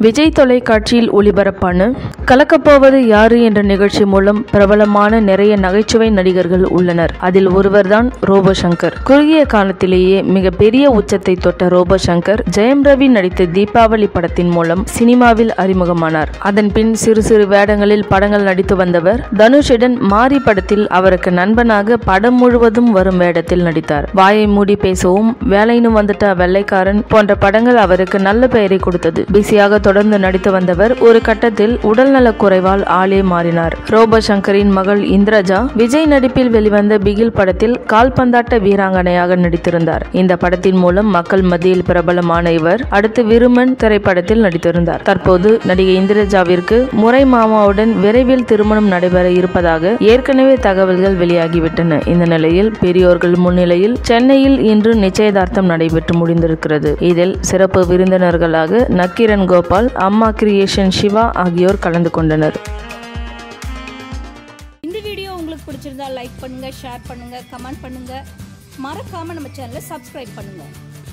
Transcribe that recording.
விஜய் தொலைக்காட்சியில் ஒளிபரப்பான கலக்கப்போவது யாரு என்ற நிகழ்ச்சி மூலம் பிரபலமான நிறைய நகைச்சுவை நடிகர்கள் உள்ளனர் அதில் ஒருவர்தான் ரோபோ சங்கர் குறுகிய காலத்திலேயே மிக பெரிய உச்சத்தை தொட்ட ரோபோ சங்கர் ஜெயம் ரவி நடித்த தீபாவளி படத்தின் மூலம் சினிமாவில் அறிமுகமானார் அதன் பின் சிறு சிறு வேடங்களில் படங்கள் நடித்து வந்தவர் தனுஷுடன் மாரி படத்தில் அவருக்கு நண்பனாக படம் முழுவதும் வரும் வேடத்தில் நடித்தார் வாயை மூடி பேசவும் வேலைன்னு வந்துட்ட வெள்ளைக்காரன் போன்ற படங்கள் அவருக்கு நல்ல பெயரை கொடுத்தது பிஸியாக தொடர்ந்து நடித்து வந்தவர் ஒரு கட்டத்தில் உடல்நலக் குறைவால் ஆளே மாறினார் ரோபோ சங்கரின் மகள் இந்திரஜா விஜய் நடிப்பில் வெளிவந்த பிகில் படத்தில் கால்பந்தாட்ட வீராங்கனையாக நடித்திருந்தார் இந்த படத்தின் மூலம் மக்கள் மத்தியில் பிரபலமான இவர் அடுத்து விருமன் திரைப்படத்தில் நடித்திருந்தார் தற்போது நடிகை இந்திரஜாவிற்கு முறை மாமாவுடன் விரைவில் திருமணம் நடைபெற இருப்பதாக ஏற்கனவே தகவல்கள் வெளியாகிவிட்டன இந்த நிலையில் பெரியோர்கள் முன்னிலையில் சென்னையில் இன்று நிச்சயதார்த்தம் நடைபெற்று முடிந்திருக்கிறது இதில் சிறப்பு விருந்தினர்களாக நக்கீரன் கோபால் அம்மா கிரியேஷன் சிவா ஆகியோர் கலந்து கொண்டனர் இந்த வீடியோ உங்களுக்கு பிடிச்சிருந்தா லைக் பண்ணுங்க ஷேர் பண்ணுங்க கமெண்ட் பண்ணுங்க மறக்காம நம்ம சேனலை சப்ஸ்கிரைப் பண்ணுங்க